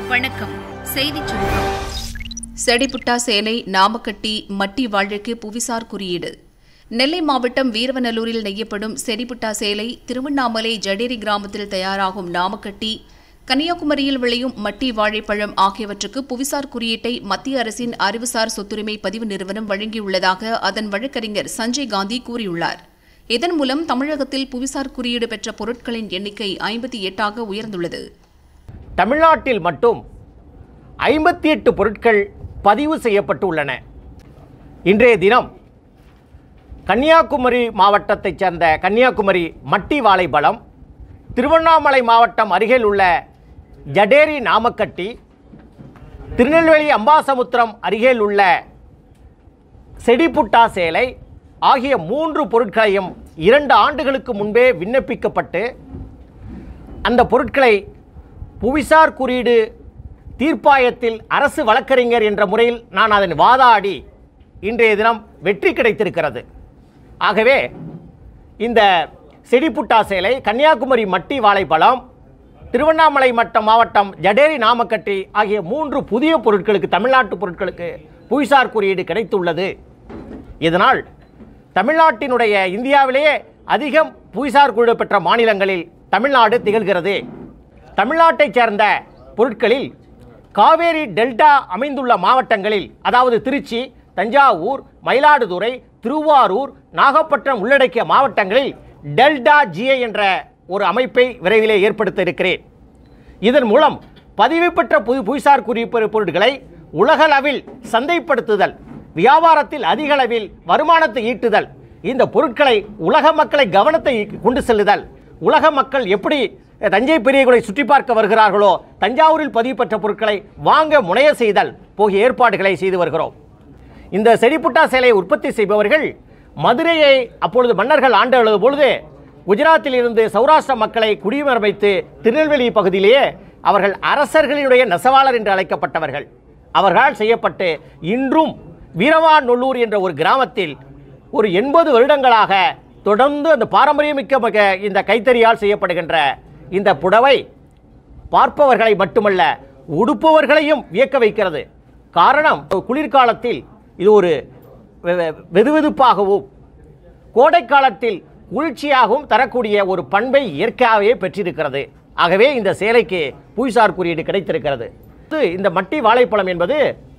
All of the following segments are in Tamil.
வணக்கம் செய்திச் சுருக்கம் செடிப்புட்டா சேலை நாமக்கட்டி மட்டி வாழ்க்கைக்கு புவிசார் குறியீடு நெல்லை மாவட்டம் வீரவநல்லூரில் நெய்யப்படும் செடிப்புட்டா சேலை திருவண்ணாமலை ஜடேரி கிராமத்தில் தயாராகும் நாமக்கட்டி கன்னியாகுமரியில் விளையும் மட்டி வாழைப்பழம் ஆகியவற்றுக்கு புவிசார் குறியீட்டை மத்திய அரசின் அறிவுசார் சொத்துரிமை பதிவு நிறுவனம் வழங்கியுள்ளதாக அதன் வழக்கறிஞர் சஞ்சய் காந்தி கூறியுள்ளார் இதன் மூலம் தமிழகத்தில் புவிசார் குறியீடு பெற்ற பொருட்களின் எண்ணிக்கை ஐம்பத்தி எட்டாக உயர்ந்துள்ளது தமிழ்நாட்டில் மட்டும் ஐம்பத்தி எட்டு பொருட்கள் பதிவு செய்யப்பட்டுள்ளன இன்றைய தினம் கன்னியாகுமரி மாவட்டத்தைச் சேர்ந்த கன்னியாகுமரி மட்டி வாழைப்பழம் திருவண்ணாமலை மாவட்டம் அருகில் உள்ள ஜடேரி நாமக்கட்டி திருநெல்வேலி அம்பாசமுத்திரம் அருகில் உள்ள செடிப்புட்டா சேலை ஆகிய மூன்று பொருட்களையும் இரண்டு ஆண்டுகளுக்கு முன்பே விண்ணப்பிக்கப்பட்டு அந்த பொருட்களை புவிசார் குறியீடு தீர்ப்பாயத்தில் அரசு வழக்கறிஞர் என்ற முறையில் நான் அதன் வாதாடி இன்றைய தினம் வெற்றி கிடைத்திருக்கிறது ஆகவே இந்த செடிப்புட்டா சேலை கன்னியாகுமரி மட்டி வாழைப்பழம் திருவண்ணாமலை மட்டம் மாவட்டம் ஜடேரி நாமக்கட்டி ஆகிய மூன்று புதிய பொருட்களுக்கு தமிழ்நாட்டு பொருட்களுக்கு புவிசார் குறியீடு கிடைத்துள்ளது இதனால் தமிழ்நாட்டினுடைய இந்தியாவிலேயே அதிகம் புவிசார் குறியீடு பெற்ற மாநிலங்களில் தமிழ்நாடு திகழ்கிறது தமிழ்நாட்டைச் சேர்ந்த பொருட்களில் காவேரி டெல்டா அமைந்துள்ள மாவட்டங்களில் அதாவது திருச்சி தஞ்சாவூர் மயிலாடுதுறை திருவாரூர் நாகப்பட்டினம் உள்ளடக்கிய மாவட்டங்களில் டெல்டா ஜிஏ என்ற ஒரு அமைப்பை விரைவிலே ஏற்படுத்த இருக்கிறேன் இதன் மூலம் பதிவு பெற்ற புது புவிசார் குறிப்பு பொருட்களை உலகளவில் சந்தைப்படுத்துதல் வியாபாரத்தில் அதிக அளவில் வருமானத்தை ஈட்டுதல் இந்த பொருட்களை உலக மக்களை கவனத்தை கொண்டு செல்லுதல் உலக மக்கள் எப்படி தஞ்சை பெரிய கோயிலை சுற்றி பார்க்க வருகிறார்களோ தஞ்சாவூரில் பதிவு பெற்ற பொருட்களை வாங்க முனைய செய்தல் போகிய ஏற்பாடுகளை செய்து வருகிறோம் இந்த செடிப்புட்டா சேலையை உற்பத்தி செய்பவர்கள் மதுரையை அப்பொழுது மன்னர்கள் ஆண்டு பொழுது குஜராத்தில் இருந்து சௌராஷ்டிர மக்களை குடியமர்வைத்து திருநெல்வேலி பகுதியிலேயே அவர்கள் அரசர்களுடைய நெசவாளர் என்று அழைக்கப்பட்டவர்கள் அவர்களால் செய்யப்பட்டு இன்றும் வீரவாநல்லூர் என்ற ஒரு கிராமத்தில் ஒரு எண்பது வருடங்களாக தொடர்ந்து அந்த பாரம்பரியமிக்க மிக்க இந்த கைத்தறியால் செய்யப்படுகின்ற இந்த புடவை பார்ப்பவர்களை மட்டுமல்ல உடுப்பவர்களையும் வியக்க வைக்கிறது காரணம் குளிர்காலத்தில் இது ஒரு வெ- வெ- வெதுவெதுப்பாகவும் கோடை காலத்தில் குளிர்ச்சியாகவும் தரக்கூடிய ஒரு பண்பை இயற்கையாகவே பெற்றிருக்கிறது ஆகவே இந்த சேலைக்கு புவிசார் குறியீடு கிடைத்திருக்கிறது இது இந்த மட்டி வாழைப்பழம் என்பது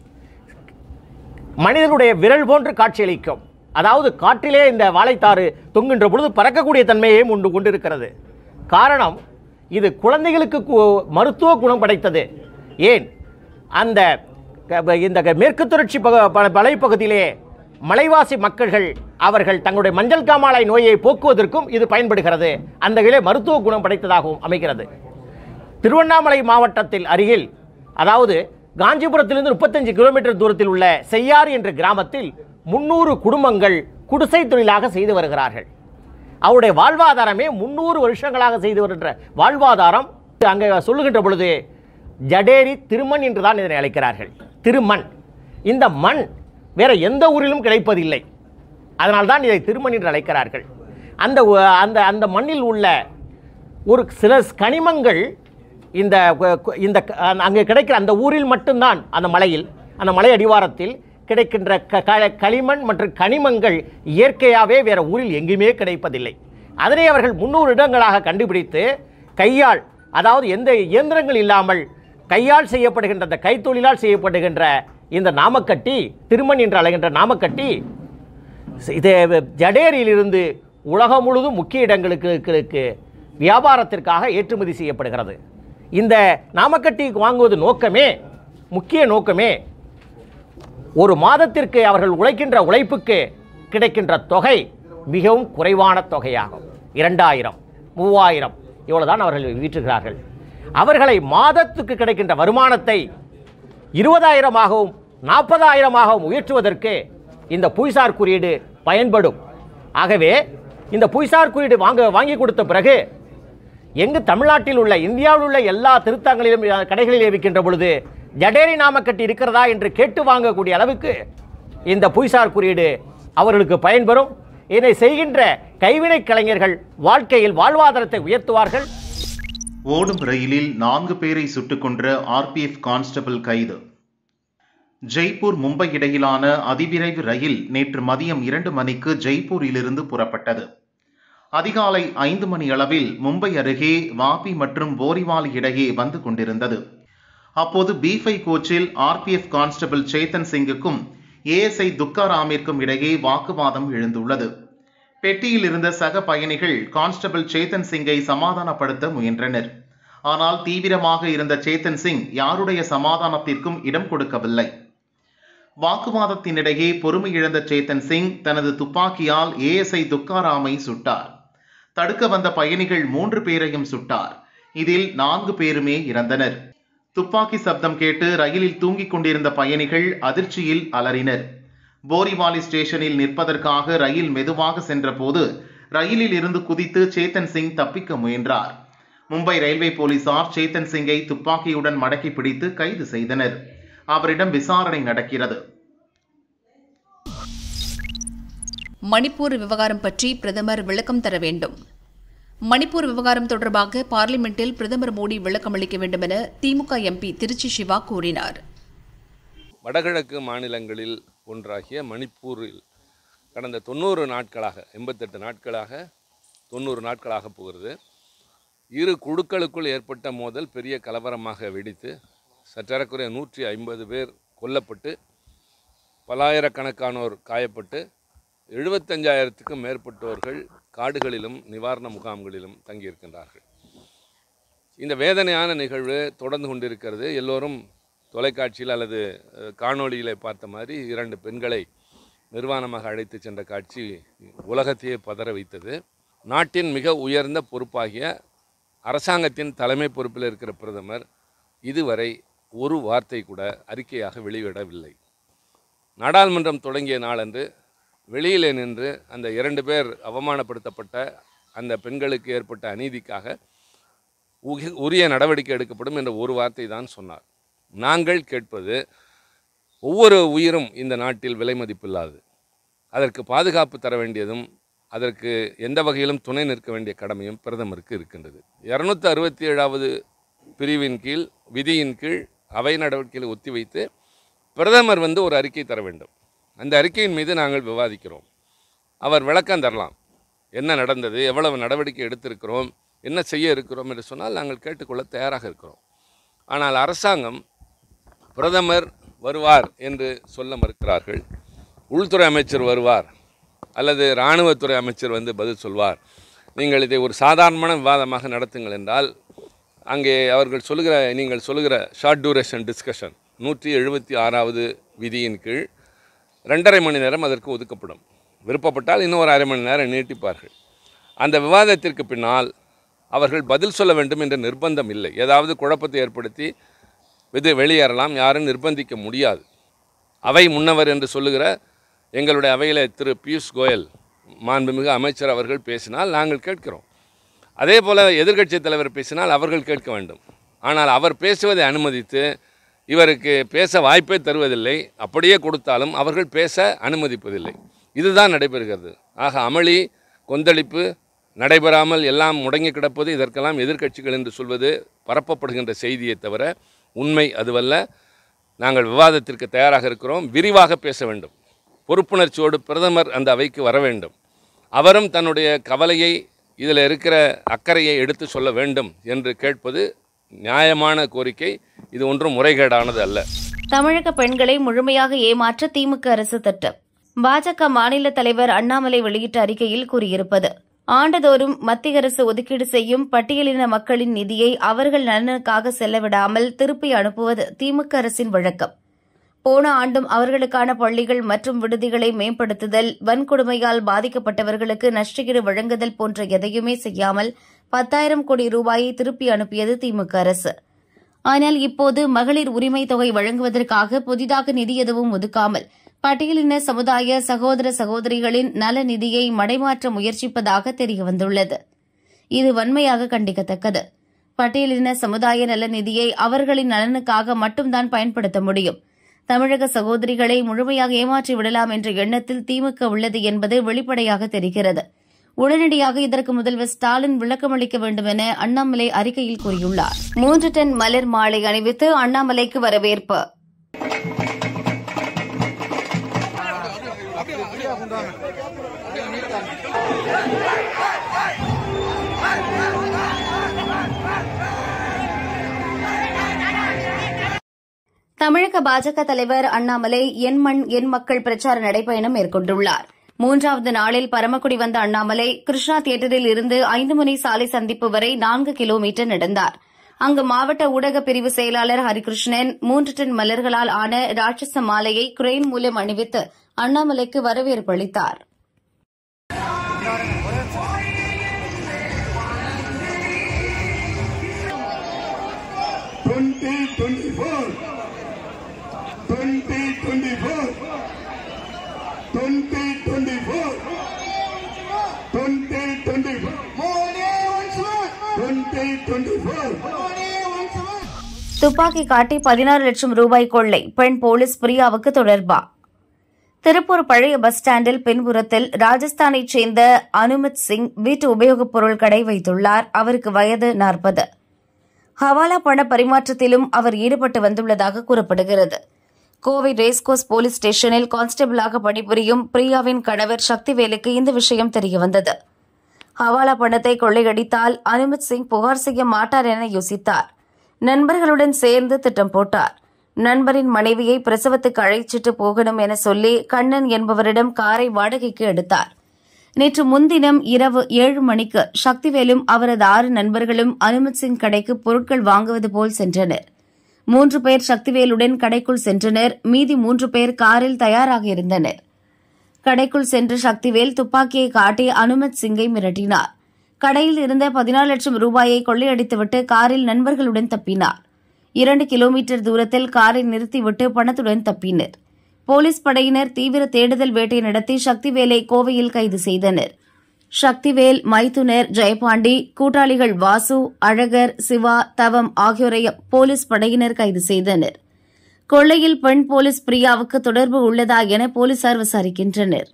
மனிதனுடைய விரல் போன்று காட்சியளிக்கும் அதாவது காற்றிலே இந்த வாழைத்தாறு தொங்குகின்ற பொழுது பறக்கக்கூடிய தன்மையையும் உண்டு கொண்டிருக்கிறது காரணம் இது குழந்தைகளுக்கு கு- மருத்துவ குணம் படைத்தது ஏன் அந்த க- இந்த க- மேற்கு தொடர்ச்சி பக ப- மலைப்பகுதியிலே மலைவாசி மக்கள்கள் அவர்கள் தங்களுடைய மஞ்சள் காமாலை நோயை போக்குவதற்கும் இது பயன்படுகிறது அந்த வகையிலே மருத்துவ குணம் படைத்ததாகவும் அமைகிறது திருவண்ணாமலை மாவட்டத்தில் அருகில் அதாவது காஞ்சிபுரத்திலிருந்து முப்பத்தஞ்சு கிலோமீட்டர் தூரத்தில் உள்ள செய்யாறு என்ற கிராமத்தில் முன்னூறு குடும்பங்கள் குடிசை தொழிலாக செய்து வருகிறார்கள் அவருடைய வாழ்வாதாரமே முன்னூறு வருஷங்களாக செய்து வருகின்ற வாழ்வாதாரம் அங்கே சொல்லுகின்ற பொழுது ஜடேரி திருமண் என்று தான் இதனை அழைக்கிறார்கள் திருமண் இந்த மண் வேற எந்த ஊரிலும் கிடைப்பதில்லை அதனால்தான் இதை திருமண் என்று அழைக்கிறார்கள் அந்த உ- அந்த அந்த மண்ணில் உள்ள ஒரு சில கனிமங்கள் இந்த கு- கு- இந்த க- அந்த- அங்கே கிடைக்கிற அந்த ஊரில் மட்டும்தான் அந்த மலையில் அந்த மலை அடிவாரத்தில் கிடைக்கின்ற க க- களிமண் மற்றும் கனிமங்கள் இயற்கையாகவே வேற ஊரில் எங்கேயுமே கிடைப்பதில்லை அதனை அவர்கள் முன்னூறு இடங்களாக கண்டுபிடித்து கையால் அதாவது எந்த இயந்திரங்கள் இல்லாமல் கையால் செய்யப்படுகின்ற அந்த கைத்தொழிலால் செய்யப்படுகின்ற இந்த நாமக்கட்டி திருமண் என்று அழைகின்ற நாமக்கட்டி இது ஜடேரியிலிருந்து உலகம் முழுதும் முக்கிய இடங்களுக்கு களுக்கு வியாபாரத்திற்காக ஏற்றுமதி செய்யப்படுகிறது இந்த நாமக்கட்டி வாங்குவது நோக்கமே முக்கிய நோக்கமே ஒரு மாதத்திற்கு அவர்கள் உழைக்கின்ற உழைப்புக்கு கிடைக்கின்ற தொகை மிகவும் குறைவான தொகையாகும் இரண்டாயிரம் மூவாயிரம் இவ்வளவுதான் அவர்கள் வீற்றுகிறார்கள் அவர்களை மாதத்துக்கு கிடைக்கின்ற வருமானத்தை இருபதாயிரமாகவும் நாற்பதாயிரமாகவும் உயர்த்துவதற்கு இந்த புவிசார் குறியீடு பயன்படும் ஆகவே இந்த புவிசார் குறியீடு வாங்க வாங்கி கொடுத்த பிறகு எங்கு தமிழ்நாட்டில் உள்ள இந்தியாவில் உள்ள எல்லா திருத்தங்களிலும் அஹ், கடைகளில் இருக்கின்ற பொழுது ஜடேரி நாமக்கட்டி இருக்கிறதா என்று கேட்டு வாங்கக்கூடிய அளவுக்கு இந்த புவிசார் குறியீடு அவர்களுக்கு பயன்பெறும் இதை செய்கின்ற கைவினை கலைஞர்கள் வாழ்க்கையில் வாழ்வாதாரத்தை உயர்த்துவார்கள் ஓடும் ரயிலில் நான்கு பேரை சுட்டுக் கொன்ற ஆர்பிஎஃப் கான்ஸ்டபிள் கைது ஜெய்ப்பூர் மும்பை இடையிலான அதிவிரைவு ரயில் நேற்று மதியம் இரண்டு மணிக்கு ஜெய்ப்பூரிலிருந்து புறப்பட்டது அதிகாலை ஐந்து மணி அளவில் மும்பை அருகே வாபி மற்றும் போரிவாலி இடையே வந்து கொண்டிருந்தது அப்போது பீஃபை கோச்சில் ஆர்பிஎஃப் கான்ஸ்டபிள் சேத்தன் சிங்குக்கும் ஏஎஸ்ஐ துக்காராமிற்கும் இடையே வாக்குவாதம் எழுந்துள்ளது பெட்டியில் இருந்த சக பயணிகள் கான்ஸ்டபிள் சேத்தன் சிங்கை சமாதானப்படுத்த முயன்றனர் ஆனால் தீவிரமாக இருந்த சேத்தன் சிங் யாருடைய சமாதானத்திற்கும் இடம் கொடுக்கவில்லை வாக்குவாதத்தினிடையே பொறுமை இழந்த சேத்தன் சிங் தனது துப்பாக்கியால் ஏஎஸ்ஐ துக்காராமை சுட்டார் தடுக்க வந்த பயணிகள் மூன்று பேரையும் சுட்டார் இதில் நான்கு பேருமே இறந்தனர் துப்பாக்கி சப்தம் கேட்டு ரயிலில் தூங்கிக் கொண்டிருந்த பயணிகள் அதிர்ச்சியில் அலறினர் போரிவாலி ஸ்டேஷனில் நிற்பதற்காக ரயில் மெதுவாக சென்றபோது ரயிலில் இருந்து குதித்து சேத்தன் சிங் தப்பிக்க முயன்றார் மும்பை ரயில்வே போலீசார் சேத்தன் சிங்கை துப்பாக்கியுடன் மடக்கி பிடித்து கைது செய்தனர் அவரிடம் விசாரணை நடக்கிறது மணிப்பூர் விவகாரம் பற்றி பிரதமர் விளக்கம் தர வேண்டும் மணிப்பூர் விவகாரம் தொடர்பாக பார்லிமெண்டில் பிரதமர் மோடி விளக்கம் அளிக்க வேண்டும் என திமுக எம்பி திருச்சி சிவா கூறினார் வடகிழக்கு மாநிலங்களில் ஒன்றாகிய மணிப்பூரில் கடந்த தொண்ணூறு நாட்களாக எண்பத்தெட்டு நாட்களாக தொண்ணூறு நாட்களாக போகிறது இரு குழுக்களுக்குள் ஏற்பட்ட மோதல் பெரிய கலவரமாக வெடித்து சற்றேறக்குறைய நூற்றி ஐம்பது பேர் கொல்லப்பட்டு பல்லாயிரக்கணக்கானோர் காயப்பட்டு எழுபத்தஞ்சாயிரத்துக்கும் மேற்பட்டோர்கள் காடுகளிலும் நிவாரண முகாம்களிலும் தங்கியிருக்கின்றார்கள் இந்த வேதனையான நிகழ்வு தொடர்ந்து கொண்டிருக்கிறது எல்லோரும் தொலைக்காட்சியில் அல்லது அஹ், காணொளியிலே பார்த்த மாதிரி இரண்டு பெண்களை நிர்வாணமாக அழைத்து சென்ற காட்சி உலகத்தையே பதற வைத்தது நாட்டின் மிக உயர்ந்த பொறுப்பாகிய அரசாங்கத்தின் தலைமை பொறுப்பில் இருக்கிற பிரதமர் இதுவரை ஒரு வார்த்தை கூட அறிக்கையாக வெளியிடவில்லை நாடாளுமன்றம் தொடங்கிய நாளன்று வெளியிலே நின்று அந்த இரண்டு பேர் அவமானப்படுத்தப்பட்ட அந்த பெண்களுக்கு ஏற்பட்ட அநீதிக்காக உகி- உரிய நடவடிக்கை எடுக்கப்படும் என்ற ஒரு வார்த்தை தான் சொன்னார் நாங்கள் கேட்பது ஒவ்வொரு உயிரும் இந்த நாட்டில் விலை மதிப்பில்லாது அதற்கு பாதுகாப்பு தர வேண்டியதும் அதற்கு எந்த வகையிலும் துணை நிற்க வேண்டிய கடமையும் பிரதமருக்கு இருக்கின்றது இரநூத்தி அறுபத்தி ஏழாவது பிரிவின் கீழ் விதியின் கீழ் அவை நடவடிக்கைகளை ஒத்திவைத்து பிரதமர் வந்து ஒரு அறிக்கை தர வேண்டும் அந்த அறிக்கையின் மீது நாங்கள் விவாதிக்கிறோம் அவர் விளக்கம் தரலாம் என்ன நடந்தது எவ்வளவு நடவடிக்கை எடுத்திருக்கிறோம் என்ன செய்ய இருக்கிறோம் என்று சொன்னால் நாங்கள் கேட்டுக்கொள்ள தயாராக இருக்கிறோம் ஆனால் அரசாங்கம் பிரதமர் வருவார் என்று சொல்ல மறுக்கிறார்கள் உள்துறை அமைச்சர் வருவார் அல்லது இராணுவத்துறை அமைச்சர் வந்து பதில் சொல்வார் நீங்கள் இதை ஒரு சாதாரணமான விவாதமாக நடத்துங்கள் என்றால் அங்கே அவர்கள் சொல்லுகிற நீங்கள் சொல்லுகிற ஷார்ட் டியூரேஷன் டிஸ்கஷன் நூற்றி எழுபத்தி ஆறாவது விதியின் கீழ் ரெண்டரை மணி நேரம் அதற்கு ஒதுக்கப்படும் விருப்பப்பட்டால் இன்னும் ஒரு அரை மணி நேரம் நீட்டிப்பார்கள் அந்த விவாதத்திற்கு பின்னால் அவர்கள் பதில் சொல்ல வேண்டும் என்ற நிர்பந்தம் இல்லை ஏதாவது குழப்பத்தை ஏற்படுத்தி இது வெளியேறலாம் யாரும் நிர்பந்திக்க முடியாது அவை முன்னவர் என்று சொல்லுகிற எங்களுடைய அவையில் திரு பியூஷ் கோயல் மாண்புமிகு அமைச்சர் அவர்கள் பேசினால் நாங்கள் கேட்கிறோம் அதே போல் எதிர்க்கட்சித் தலைவர் பேசினால் அவர்கள் கேட்க வேண்டும் ஆனால் அவர் பேசுவதை அனுமதித்து இவருக்கு பேச வாய்ப்பே தருவதில்லை அப்படியே கொடுத்தாலும் அவர்கள் பேச அனுமதிப்பதில்லை இதுதான் நடைபெறுகிறது ஆக அமளி கொந்தளிப்பு நடைபெறாமல் எல்லாம் முடங்கி கிடப்பது இதற்கெல்லாம் எதிர்க்கட்சிகள் என்று சொல்வது பரப்பப்படுகின்ற செய்தியை தவிர உண்மை அதுவல்ல நாங்கள் விவாதத்திற்கு தயாராக இருக்கிறோம் விரிவாக பேச வேண்டும் பொறுப்புணர்ச்சியோடு பிரதமர் அந்த அவைக்கு வர வேண்டும் அவரும் தன்னுடைய கவலையை இதில் இருக்கிற அக்கறையை எடுத்து சொல்ல வேண்டும் என்று கேட்பது நியாயமான கோரிக்கை இது ஒன்றும் முறைகேடானது அல்ல தமிழக பெண்களை முழுமையாக ஏமாற்ற திமுக அரசு திட்டம் பாஜக மாநில தலைவர் அண்ணாமலை வெளியிட்ட அறிக்கையில் கூறியிருப்பது ஆண்டுதோறும் மத்திய அரசு ஒதுக்கீடு செய்யும் பட்டியலின மக்களின் நிதியை அவர்கள் நலனுக்காக செல்லவிடாமல் திருப்பி அனுப்புவது திமுக அரசின் வழக்கம் போன ஆண்டும் அவர்களுக்கான பள்ளிகள் மற்றும் விடுதிகளை மேம்படுத்துதல் வன்கொடுமையால் பாதிக்கப்பட்டவர்களுக்கு நஷ்டஈடு வழங்குதல் போன்ற எதையுமே செய்யாமல் பத்தாயிரம் கோடி ரூபாயை திருப்பி அனுப்பியது திமுக அரசு ஆனால் இப்போது மகளிர் உரிமை தொகை வழங்குவதற்காக புதிதாக நிதி எதுவும் ஒதுக்காமல் பட்டியலின சமுதாய சகோதர சகோதரிகளின் நல நிதியை மடைமாற்ற முயற்சிப்பதாக தெரியவந்துள்ளது இது வன்மையாக கண்டிக்கத்தக்கது பட்டியலின சமுதாய நல நிதியை அவர்களின் நலனுக்காக மட்டும்தான் பயன்படுத்த முடியும் தமிழக சகோதரிகளை முழுமையாக ஏமாற்றி விடலாம் என்ற எண்ணத்தில் திமுக உள்ளது என்பது வெளிப்படையாக தெரிகிறது உடனடியாக இதற்கு முதல்வர் ஸ்டாலின் விளக்கமளிக்க வேண்டும் என அண்ணாமலை அறிக்கையில் கூறியுள்ளார் மூன்று டன் மலர் மாலை அணிவித்து அண்ணாமலைக்கு வரவேற்பு தமிழக பாஜக தலைவர் அண்ணாமலை என் மண் என் மக்கள் பிரச்சார நடைபயணம் மேற்கொண்டுள்ளார் மூன்றாவது நாளில் பரமக்குடி வந்த அண்ணாமலை கிருஷ்ணா தியேட்டரில் இருந்து ஐந்து முனை சாலை சந்திப்பு வரை நான்கு கிலோமீட்டர் நடந்தார் அங்கு மாவட்ட ஊடக பிரிவு செயலாளர் ஹரிகிருஷ்ணன் மூன்று டன் மலர்களால் ஆன ராட்சச மாலையை கிரெயின் மூலம் அணிவித்து அண்ணாமலைக்கு வரவேற்பு அளித்தார் twenty twenty four, twenty twenty four, twenty twenty four, twenty twenty four, twenty twenty four. துப்பாக்கி காட்டி பதினாறு லட்சம் ரூபாய் கொள்ளை பெண் போலீஸ் பிரியாவுக்கு தொடர்பா திருப்பூர் பழைய பஸ் ஸ்டாண்டில் பின்புறத்தில் ராஜஸ்தானைச் சேர்ந்த அனுமித் சிங் வீட்டு உபயோகப் பொருள் கடை வைத்துள்ளார் அவருக்கு வயது நாற்பது ஹவாலா பண பரிமாற்றத்திலும் அவர் ஈடுபட்டு வந்துள்ளதாக கூறப்படுகிறது கோவை ரேஸ்கோஸ் போலீஸ் ஸ்டேஷனில் கான்ஸ்டபிளாக பணிபுரியும் பிரியாவின் கணவர் சக்திவேலுக்கு இந்த விஷயம் தெரியவந்தது ஹவாலா பணத்தை கொள்ளையடித்தால் அனுமித் சிங் புகார் செய்ய மாட்டார் என யோசித்தார் நண்பர்களுடன் சேர்ந்து திட்டம் போட்டார் நண்பரின் மனைவியை பிரசவத்துக்கு அழைச்சிட்டு போகணும் என சொல்லி கண்ணன் என்பவரிடம் காரை வாடகைக்கு எடுத்தார் நேற்று முன்தினம் இரவு ஏழு மணிக்கு சக்திவேலும் அவரது ஆறு நண்பர்களும் அனுமத் சிங் கடைக்கு பொருட்கள் வாங்குவது போல் சென்றனர் மூன்று பேர் சக்திவேலுடன் கடைக்குள் சென்றனர் மீதி மூன்று பேர் காரில் தயாராக இருந்தனர் கடைக்குள் சென்ற சக்திவேல் துப்பாக்கியை காட்டி அனுமத் சிங்கை மிரட்டினார் கடையில் இருந்த பதினாலு லட்சம் ரூபாயை கொள்ளையடித்துவிட்டு காரில் நண்பர்களுடன் தப்பினார் இரண்டு கிலோமீட்டர் தூரத்தில் காரை நிறுத்திவிட்டு பணத்துடன் தப்பினர் போலீஸ் படையினர் தீவிர தேடுதல் வேட்டை நடத்தி சக்திவேலை கோவையில் கைது செய்தனர் சக்திவேல் மைத்துனர் ஜெயபாண்டி கூட்டாளிகள் வாசு அழகர் சிவா தவம் ஆகியோரையும் போலீஸ் படையினர் கைது செய்தனர் கொள்ளையில் பெண் போலீஸ் பிரியாவுக்கு தொடர்பு உள்ளதா என போலீசார் விசாரிக்கின்றனர்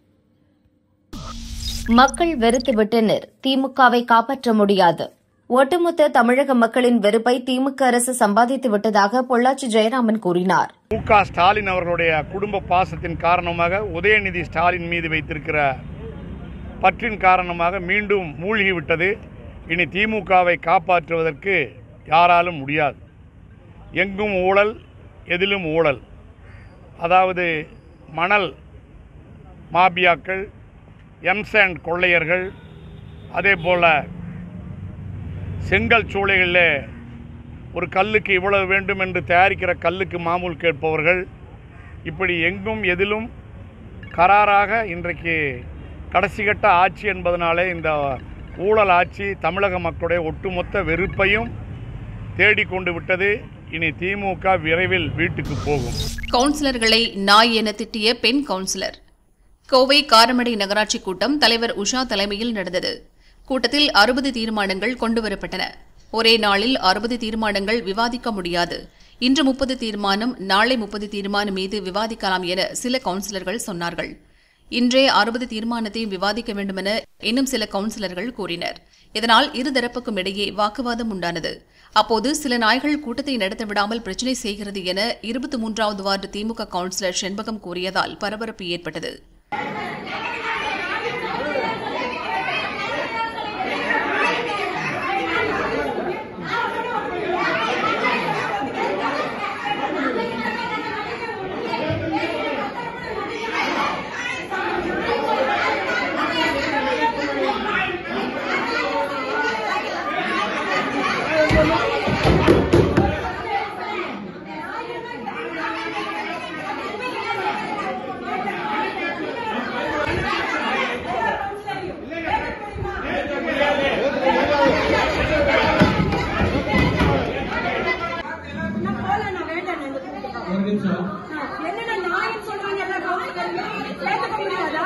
மக்கள் வெறுத்துவிட்டனர் திமுகவை காப்பாற்ற முடியாது ஒட்டுமொத்த தமிழக மக்களின் வெறுப்பை திமுக அரசு சம்பாதித்து விட்டதாக பொள்ளாச்சி ஜெயராமன் கூறினார் மு க ஸ்டாலின் அவர்களுடைய குடும்ப பாசத்தின் காரணமாக உதயநிதி ஸ்டாலின் மீது வைத்திருக்கிற பற்றின் காரணமாக மீண்டும் மூழ்கிவிட்டது இனி திமுகவை காப்பாற்றுவதற்கு யாராலும் முடியாது எங்கும் ஊழல் எதிலும் ஊழல் அதாவது மணல் மாபியாக்கள் எம்சாண்ட் கொள்ளையர்கள் அதே போல் செங்கல் சூளைகளில் ஒரு கல்லுக்கு இவ்வளவு வேண்டும் என்று தயாரிக்கிற கல்லுக்கு மாமூல் கேட்பவர்கள் இப்படி எங்கும் எதிலும் கராராக இன்றைக்கு கடைசிகட்ட ஆட்சி என்பதனாலே இந்த ஊழல் ஆட்சி தமிழக மக்களுடைய ஒட்டுமொத்த வெறுப்பையும் தேடிக்கொண்டு விட்டது இனி திமுக விரைவில் வீட்டுக்கு போகும் கவுன்சிலர்களை நாய் என திட்டிய பெண் கவுன்சிலர் கோவை காரமடை நகராட்சி கூட்டம் தலைவர் உஷா தலைமையில் நடந்தது கூட்டத்தில் அறுபது தீர்மானங்கள் கொண்டுவரப்பட்டன ஒரே நாளில் அறுபது தீர்மானங்கள் விவாதிக்க முடியாது இன்று முப்பது தீர்மானம் நாளை முப்பது தீர்மானம் மீது விவாதிக்கலாம் என சில கவுன்சிலர்கள் சொன்னார்கள் இன்றே அறுபது தீர்மானத்தையும் விவாதிக்க வேண்டுமென இன்னும் சில கவுன்சிலர்கள் கூறினர் இதனால் இருதரப்புக்கும் இடையே வாக்குவாதம் உண்டானது அப்போது சில நாய்கள் கூட்டத்தை நடத்த விடாமல் பிரச்சினை செய்கிறது என இருபத்தி மூன்றாவது வார்டு திமுக கவுன்சிலர் செண்பகம் கூறியதால் பரபரப்பு ஏற்பட்டது என்னென்ன நாயின்னு சொல்றாங்க எல்லாம் கவுன்சிலருங்க கேட்க முடியாதா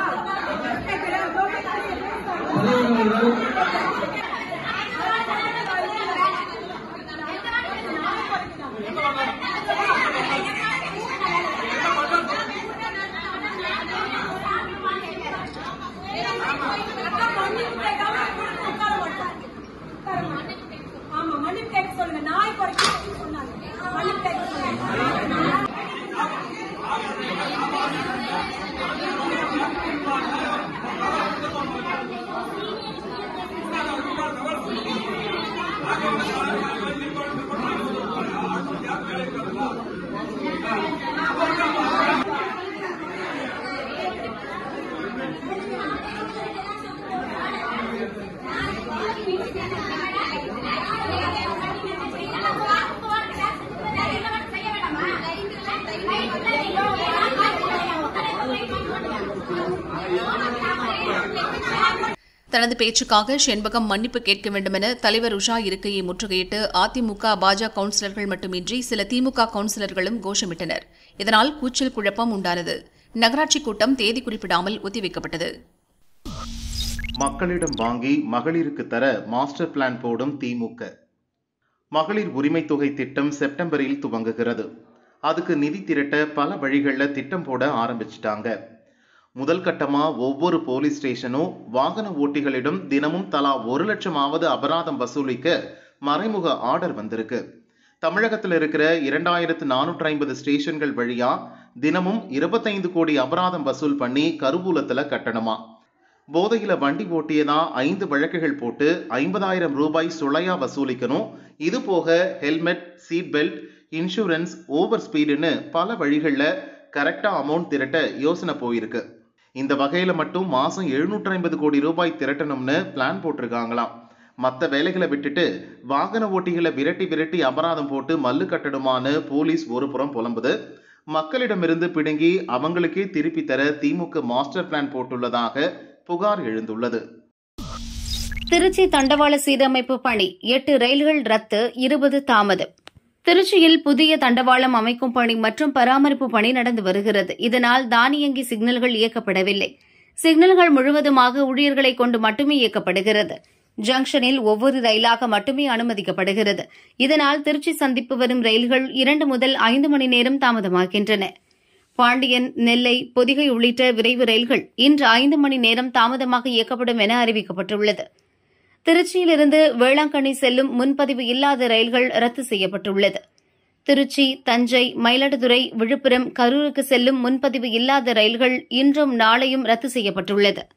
பண்ணிட்டு தனது பேச்சுக்காக செண்பகம் மன்னிப்பு கேட்க வேண்டுமென தலைவர் உஷா இருக்கையை முற்றுகையிட்டு அதிமுக பாஜக கவுன்சிலர்கள் மட்டுமின்றி சில திமுக கவுன்சிலர்களும் கோஷமிட்டனர் இதனால் கூச்சல் குழப்பம் உண்டானது நகராட்சி கூட்டம் தேதி குறிப்பிடாமல் ஒத்திவைக்கப்பட்டது மக்களிடம் வாங்கி மகளிருக்கு தர மாஸ்டர் பிளான் போடும் திமுக மகளிர் உரிமைத் தொகை திட்டம் செப்டம்பரில் துவங்குகிறது அதுக்கு நிதி திரட்ட பல வழிகளில் திட்டம் போட ஆரம்பிச்சிட்டாங்க முதல் கட்டமா ஒவ்வொரு போலீஸ் ஸ்டேஷனும் வாகன ஓட்டிகளிடம் தினமும் தலா ஒரு லட்சமாவது அபராதம் வசூலிக்க மறைமுக ஆர்டர் வந்திருக்கு தமிழகத்தில் இருக்கிற இரண்டாயிரத்து நானூற்றி ஐம்பது ஸ்டேஷன்கள் வழியா தினமும் இருபத்தைந்து கோடி அபராதம் வசூல் பண்ணி கருவூலத்துல கட்டணுமா போதையில வண்டி ஓட்டியதா ஐந்து வழக்குகள் போட்டு ஐம்பதாயிரம் ரூபாய் சுளையா வசூலிக்கணும் இது போக helmet seat belt insurance over ஸ்பீடுன்னு பல வழிகளில் கரெக்டாக அமௌண்ட் திரட்ட யோசனை போயிருக்கு இந்த வகையில் மட்டும் மாதம் எழுநூற்றி ஐம்பது கோடி ரூபாய் திரட்டணும்னு பிளான் போட்டிருக்காங்களாம் மற்ற வேலைகளை விட்டுட்டு வாகன ஓட்டிகளை விரட்டி விரட்டி அபராதம் போட்டு மல்லு கட்டணுமான்னு போலீஸ் ஒரு புறம் புலம்புது மக்களிடமிருந்து பிடுங்கி அவங்களுக்கே திருப்பி தர திமுக மாஸ்டர் பிளான் போட்டுள்ளதாக புகார் எழுந்துள்ளது திருச்சி தண்டவாள சீரமைப்பு பணி எட்டு ரயில்கள் ரத்து இருபது தாமதம் திருச்சியில் புதிய தண்டவாளம் அமைக்கும் பணி மற்றும் பராமரிப்பு பணி நடந்து வருகிறது இதனால் தானியங்கி சிக்னல்கள் இயக்கப்படவில்லை சிக்னல்கள் முழுவதுமாக ஊழியர்களை கொண்டு மட்டுமே இயக்கப்படுகிறது ஜங்ஷனில் ஒவ்வொரு ரயிலாக மட்டுமே அனுமதிக்கப்படுகிறது இதனால் திருச்சி சந்திப்பு வரும் ரயில்கள் இரண்டு முதல் ஐந்து மணி நேரம் தாமதமாகின்றன பாண்டியன் நெல்லை பொதிகை உள்ளிட்ட விரைவு ரயில்கள் இன்று ஐந்து மணி நேரம் தாமதமாக இயக்கப்படும் என அறிவிக்கப்பட்டுள்ளது திருச்சியிலிருந்து வேளாங்கண்ணி செல்லும் முன்பதிவு இல்லாத ரயில்கள் ரத்து செய்யப்பட்டுள்ளது திருச்சி தஞ்சை மயிலாடுதுறை விழுப்புரம் கரூருக்கு செல்லும் முன்பதிவு இல்லாத ரயில்கள் இன்றும் நாளையும் ரத்து செய்யப்பட்டுள்ளது